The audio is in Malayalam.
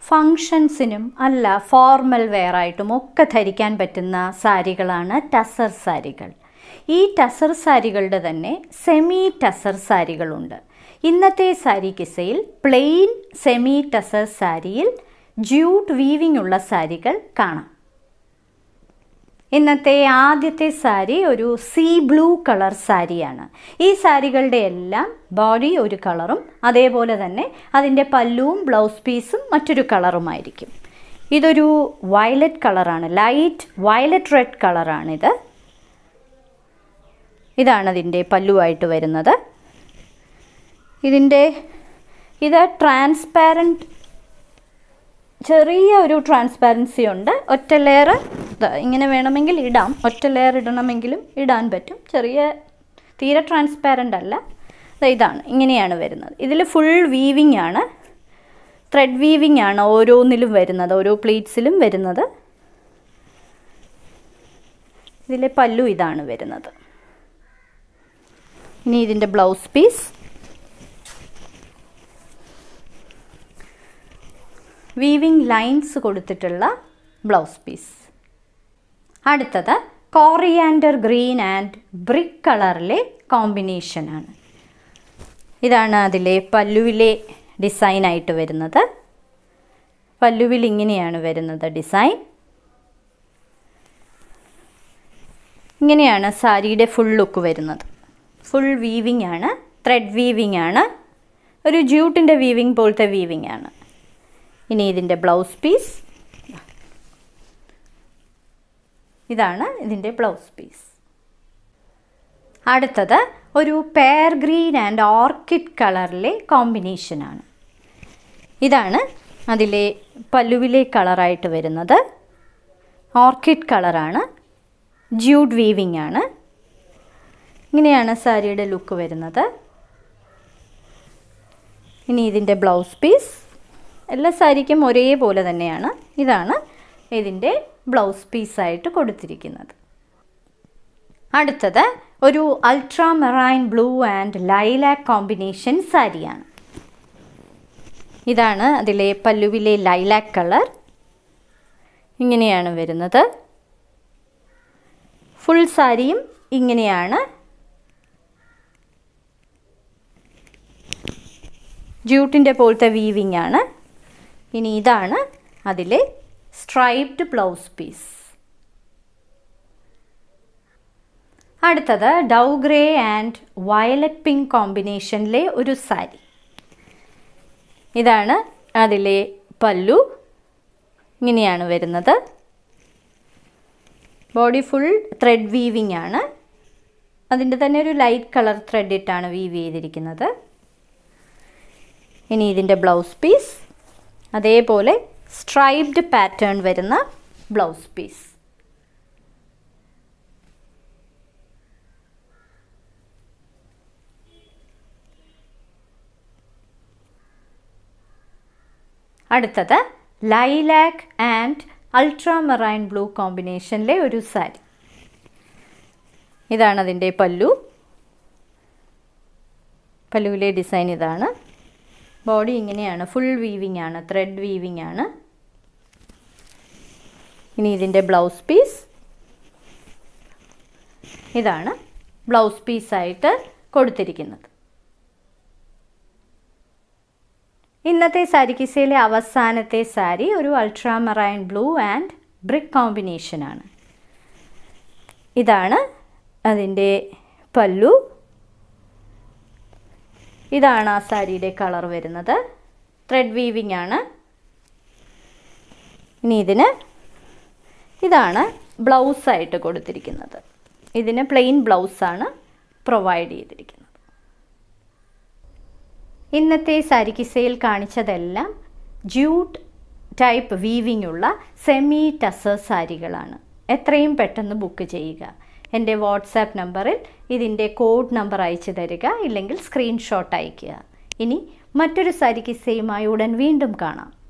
ഫങ്ഷൻസിനും അല്ല ഫോർമൽ വെയറായിട്ടും ഒക്കെ ധരിക്കാൻ പറ്റുന്ന സാരികളാണ് ടസർ സാരികൾ ഈ ടസർ സാരികളുടെ തന്നെ സെമി ടസർ സാരികളുണ്ട് ഇന്നത്തെ സാരി കിസയിൽ പ്ലെയിൻ സെമി ടസർ സാരിയിൽ ജ്യൂട്ട് വീവിംഗ് ഉള്ള സാരികൾ കാണാം ഇന്നത്തെ ആദ്യത്തെ സാരി ഒരു സീ ബ്ലൂ കളർ സാരിയാണ് ഈ സാരികളുടെ എല്ലാം ബോഡി ഒരു കളറും അതേപോലെ തന്നെ അതിൻ്റെ പല്ലുവും ബ്ലൗസ് പീസും മറ്റൊരു കളറുമായിരിക്കും ഇതൊരു വയലറ്റ് കളറാണ് ലൈറ്റ് വയലറ്റ് റെഡ് കളറാണിത് ഇതാണ് അതിൻ്റെ പല്ലുവായിട്ട് വരുന്നത് ഇതിൻ്റെ ഇത് ട്രാൻസ്പാരൻറ്റ് ചെറിയ ഒരു ട്രാൻസ്പാരൻസി ഉണ്ട് ഒറ്റ ലെയർ ഇങ്ങനെ വേണമെങ്കിൽ ഇടാം ഒറ്റ ലെയർ ഇടണമെങ്കിലും ഇടാൻ പറ്റും ചെറിയ തീരെ ട്രാൻസ്പാരൻ്റ് അല്ല ദാ ഇതാണ് ഇങ്ങനെയാണ് വരുന്നത് ഇതിൽ ഫുൾ വീവിങ് ആണ് ത്രെഡ് വീവിങ് ആണ് ഓരോന്നിലും വരുന്നത് ഓരോ പ്ലീറ്റ്സിലും വരുന്നത് ഇതിലെ പല്ലു ഇതാണ് വരുന്നത് ഇനി ഇതിൻ്റെ ബ്ലൗസ് പീസ് വീവിങ് ലൈൻസ് കൊടുത്തിട്ടുള്ള ബ്ലൗസ് പീസ് അടുത്തത് കോറിയാൻഡർ ഗ്രീൻ ആൻഡ് ബ്രിക്ക് കളറിലെ കോമ്പിനേഷനാണ് ഇതാണ് അതിലെ പല്ലുവിലെ ഡിസൈനായിട്ട് വരുന്നത് പല്ലുവിൽ ഇങ്ങനെയാണ് വരുന്നത് ഡിസൈൻ ഇങ്ങനെയാണ് സാരിയുടെ ഫുൾ ലുക്ക് വരുന്നത് ഫുൾ വീവിങ് ആണ് ത്രെഡ് വീവിങ് ആണ് ഒരു ജ്യൂട്ടിൻ്റെ വീവിങ് പോലത്തെ വീവിങ് ആണ് ഇനി ഇതിൻ്റെ ബ്ലൗസ് പീസ് ഇതാണ് ഇതിൻ്റെ ബ്ലൗസ് പീസ് അടുത്തത് ഒരു പെയർ ഗ്രീൻ ആൻഡ് ഓർക്കിഡ് കളറിലെ കോമ്പിനേഷനാണ് ഇതാണ് അതിലെ പല്ലുവിലെ കളറായിട്ട് വരുന്നത് ഓർക്കിഡ് കളറാണ് ജ്യൂഡ് വീവിങ് ആണ് ഇങ്ങനെയാണ് സാരിയുടെ ലുക്ക് വരുന്നത് ഇനി ഇതിൻ്റെ ബ്ലൗസ് പീസ് എല്ലാ സാരിക്കും ഒരേപോലെ തന്നെയാണ് ഇതാണ് ഇതിൻ്റെ ബ്ലൗസ് പീസായിട്ട് കൊടുത്തിരിക്കുന്നത് അടുത്തത് ഒരു ultramarine blue and lilac combination സാരിയാണ് ഇതാണ് അതിലെ പല്ലുവിലെ ലൈലാക്ക് കളർ ഇങ്ങനെയാണ് വരുന്നത് ഫുൾ സാരിയും ഇങ്ങനെയാണ് ജ്യൂട്ടിൻ്റെ പോലത്തെ വീവിങ് ആണ് ഇനി ഇതാണ് അതിലെ സ്ട്രൈപ്ഡ് ബ്ലൗസ് പീസ് അടുത്തത് dove grey and violet pink കോമ്പിനേഷനിലെ ഒരു സാരി ഇതാണ് അതിലെ പല്ലു ഇങ്ങനെയാണ് വരുന്നത് ബോഡി ഫുൾ ത്രെഡ് വീവിങ് ആണ് അതിൻ്റെ തന്നെ ഒരു ലൈറ്റ് കളർ ത്രെഡ് ഇട്ടാണ് വീവ് ചെയ്തിരിക്കുന്നത് ഇനി ഇതിൻ്റെ ബ്ലൗസ് പീസ് അതേപോലെ സ്ട്രൈപ്ഡ് പാറ്റേൺ വരുന്ന ബ്ലൗസ് പീസ് അടുത്തത് lilac and ultramarine blue കോമ്പിനേഷനിലെ ഒരു സാരി ഇതാണ് അതിൻ്റെ പല്ലു പല്ലുവിലെ ഡിസൈൻ ഇതാണ് ബോഡി ഇങ്ങനെയാണ് ഫുൾ വീവിങ് ആണ് ത്രെഡ് വീവിങ് ആണ് ഇനി ഇതിൻ്റെ ബ്ലൗസ് പീസ് ഇതാണ് ബ്ലൗസ് പീസായിട്ട് കൊടുത്തിരിക്കുന്നത് ഇന്നത്തെ സാരി കിസയിലെ അവസാനത്തെ സാരി ഒരു ultramarine blue and brick കോമ്പിനേഷനാണ് ഇതാണ് അതിൻ്റെ പല്ലു ഇതാണ് ആ സാരിയുടെ കളർ വരുന്നത് ത്രെഡ് വീവിങ് ആണ് ഇനി ഇതിന് ഇതാണ് ബ്ലൗസായിട്ട് കൊടുത്തിരിക്കുന്നത് ഇതിന് പ്ലെയിൻ ബ്ലൗസാണ് പ്രൊവൈഡ് ചെയ്തിരിക്കുന്നത് ഇന്നത്തെ സാരി കിസയിൽ കാണിച്ചതെല്ലാം ജ്യൂട്ട് ടൈപ്പ് വീവിംഗ് ഉള്ള സെമി ടസർ സാരികളാണ് എത്രയും പെട്ടെന്ന് ബുക്ക് ചെയ്യുക എൻ്റെ വാട്സാപ്പ് നമ്പറിൽ ഇതിൻ്റെ കോഡ് നമ്പർ അയച്ചു തരിക ഇല്ലെങ്കിൽ സ്ക്രീൻഷോട്ട് അയയ്ക്കുക ഇനി മറ്റൊരു സാരി കിസ്സയുമായി ഉടൻ വീണ്ടും കാണാം